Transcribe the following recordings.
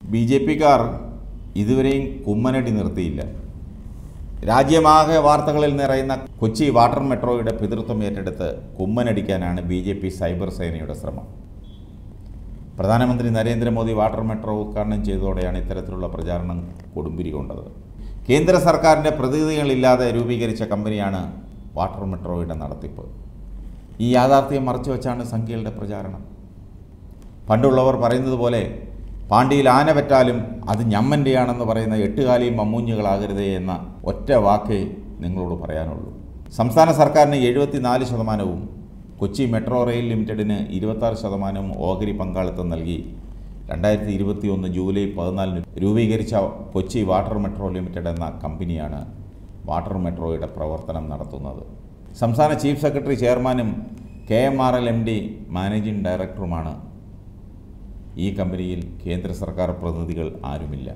B J പിക്കാർ ഇതുവരെയും കുമ്മനടി നിർത്തിയില്ല രാജ്യമാകെ വാർത്തകളിൽ നിറയുന്ന കൊച്ചി വാട്ടർ മെട്രോയുടെ പിതൃത്വം ഏറ്റെടുത്ത് കുമ്മനടിക്കാനാണ് ബി ജെ പി സൈബർ സേനയുടെ ശ്രമം പ്രധാനമന്ത്രി നരേന്ദ്രമോദി വാട്ടർ മെട്രോ ഉദ്ഘാടനം ചെയ്തതോടെയാണ് ഇത്തരത്തിലുള്ള പ്രചാരണം കൊടുമ്പിരി കൊണ്ടത് കേന്ദ്ര സർക്കാരിൻ്റെ പ്രതിനിധികളില്ലാതെ രൂപീകരിച്ച കമ്പനിയാണ് വാട്ടർ മെട്രോയുടെ നടത്തിപ്പ് ഈ യാഥാർത്ഥ്യം മറച്ചുവെച്ചാണ് സംഖ്യകളുടെ പ്രചാരണം പണ്ടുള്ളവർ പറയുന്നത് പോലെ പാണ്ടിയിൽ ആന പറ്റാലും അത് ഞമ്മൻ്റെയാണെന്ന് പറയുന്ന എട്ടുകാലിയും മമ്മൂഞ്ഞുകളാകരുതേ എന്ന ഒറ്റ വാക്കേ നിങ്ങളോട് പറയാനുള്ളൂ സംസ്ഥാന സർക്കാരിന് എഴുപത്തിനാല് ശതമാനവും കൊച്ചി മെട്രോ റെയിൽ ലിമിറ്റഡിന് ഇരുപത്താറ് ശതമാനവും ഓഹരി പങ്കാളിത്തം നൽകി രണ്ടായിരത്തി ഇരുപത്തി ഒന്ന് ജൂലൈ പതിനാലിന് രൂപീകരിച്ച കൊച്ചി വാട്ടർ മെട്രോ ലിമിറ്റഡ് എന്ന കമ്പനിയാണ് വാട്ടർ മെട്രോയുടെ പ്രവർത്തനം നടത്തുന്നത് സംസ്ഥാന ചീഫ് സെക്രട്ടറി ചെയർമാനും K M R L M D managing ഡയറക്ടറുമാണ് ഈ കമ്പനിയിൽ കേന്ദ്ര സർക്കാർ പ്രതിനിധികൾ ആരുമില്ല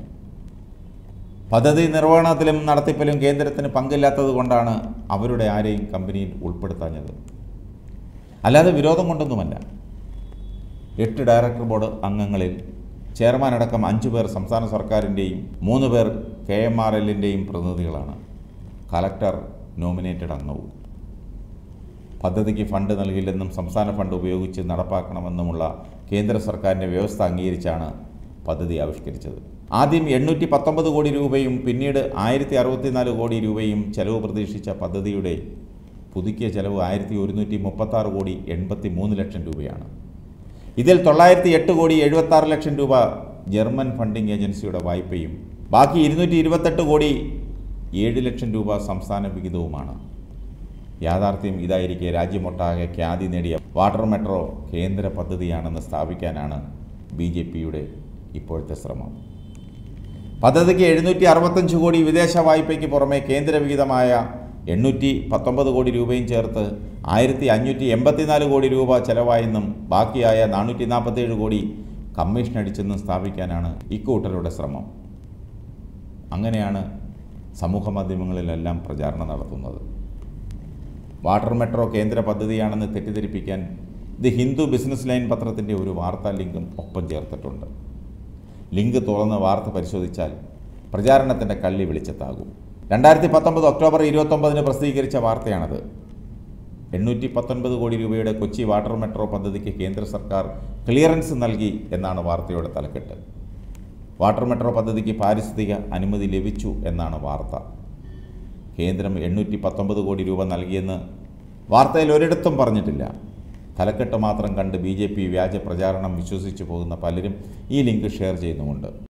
പദ്ധതി നിർവഹണത്തിലും നടത്തിപ്പിലും കേന്ദ്രത്തിന് പങ്കില്ലാത്തത് കൊണ്ടാണ് അവരുടെ ആരെയും കമ്പനിയിൽ ഉൾപ്പെടുത്താഞ്ഞത് അല്ലാതെ വിരോധം കൊണ്ടൊന്നുമല്ല എട്ട് ഡയറക്ടർ ബോർഡ് അംഗങ്ങളിൽ ചെയർമാൻ അടക്കം അഞ്ചു പേർ സംസ്ഥാന സർക്കാരിൻ്റെയും മൂന്ന് പേർ കെ എം ആർ എല്ലിൻ്റെയും പ്രതിനിധികളാണ് കലക്ടർ നോമിനേറ്റഡ് അംഗവും പദ്ധതിക്ക് ഫണ്ട് നൽകില്ലെന്നും സംസ്ഥാന ഫണ്ട് ഉപയോഗിച്ച് നടപ്പാക്കണമെന്നുമുള്ള കേന്ദ്ര സർക്കാരിൻ്റെ വ്യവസ്ഥ അംഗീകരിച്ചാണ് പദ്ധതി ആവിഷ്കരിച്ചത് ആദ്യം എണ്ണൂറ്റി പത്തൊമ്പത് കോടി രൂപയും പിന്നീട് ആയിരത്തി അറുപത്തിനാല് കോടി രൂപയും ചെലവ് പ്രതീക്ഷിച്ച പദ്ധതിയുടെ പുതുക്കിയ ചെലവ് ആയിരത്തി ഒരുന്നൂറ്റി മുപ്പത്താറ് കോടി എൺപത്തി മൂന്ന് ലക്ഷം രൂപയാണ് ഇതിൽ തൊള്ളായിരത്തി എട്ട് കോടി എഴുപത്താറ് ലക്ഷം രൂപ ജർമ്മൻ ഫണ്ടിംഗ് ഏജൻസിയുടെ വായ്പയും ബാക്കി ഇരുന്നൂറ്റി ഇരുപത്തെട്ട് കോടി ഏഴ് ലക്ഷം രൂപ സംസ്ഥാന വിഹിതവുമാണ് യാഥാർത്ഥ്യം ഇതായിരിക്കെ രാജ്യമൊട്ടാകെ ഖ്യാതി നേടിയ വാട്ടർ മെട്രോ കേന്ദ്ര പദ്ധതിയാണെന്ന് സ്ഥാപിക്കാനാണ് ബി ജെ പിയുടെ ഇപ്പോഴത്തെ ശ്രമം പദ്ധതിക്ക് എഴുന്നൂറ്റി അറുപത്തഞ്ച് കോടി വിദേശ വായ്പയ്ക്ക് പുറമെ കേന്ദ്ര വിഹിതമായ എണ്ണൂറ്റി പത്തൊമ്പത് കോടി രൂപയും ചേർത്ത് ആയിരത്തി അഞ്ഞൂറ്റി എൺപത്തിനാല് കോടി രൂപ ചെലവായെന്നും ബാക്കിയായ നാനൂറ്റി നാൽപ്പത്തേഴ് കോടി കമ്മീഷൻ അടിച്ചെന്നും സ്ഥാപിക്കാനാണ് ഇക്കൂട്ടരുടെ ശ്രമം അങ്ങനെയാണ് സമൂഹ മാധ്യമങ്ങളിലെല്ലാം പ്രചാരണം നടത്തുന്നത് വാട്ടർ മെട്രോ കേന്ദ്ര പദ്ധതിയാണെന്ന് തെറ്റിദ്ധരിപ്പിക്കാൻ ദി ഹിന്ദു ബിസിനസ് ലൈൻ പത്രത്തിൻ്റെ ഒരു വാർത്താ ലിങ്കും ഒപ്പം ചേർത്തിട്ടുണ്ട് ലിങ്ക് തുറന്ന് വാർത്ത പരിശോധിച്ചാൽ പ്രചാരണത്തിൻ്റെ കള്ളി വെളിച്ചത്താകും രണ്ടായിരത്തി പത്തൊമ്പത് ഒക്ടോബർ ഇരുപത്തൊമ്പതിന് പ്രസിദ്ധീകരിച്ച വാർത്തയാണത് എണ്ണൂറ്റി പത്തൊൻപത് കോടി രൂപയുടെ കൊച്ചി വാട്ടർ മെട്രോ പദ്ധതിക്ക് കേന്ദ്ര സർക്കാർ ക്ലിയറൻസ് നൽകി എന്നാണ് വാർത്തയുടെ തലക്കെട്ട് വാട്ടർ മെട്രോ പദ്ധതിക്ക് പാരിസ്ഥിതിക അനുമതി ലഭിച്ചു എന്നാണ് വാർത്ത കേന്ദ്രം എണ്ണൂറ്റി പത്തൊമ്പത് കോടി രൂപ നൽകിയെന്ന് വാർത്തയിൽ ഒരിടത്തും പറഞ്ഞിട്ടില്ല തലക്കെട്ട് മാത്രം കണ്ട് ബി ജെ പി വ്യാജ പ്രചാരണം വിശ്വസിച്ചു പോകുന്ന പലരും ഈ ലിങ്ക് ഷെയർ ചെയ്യുന്നുമുണ്ട്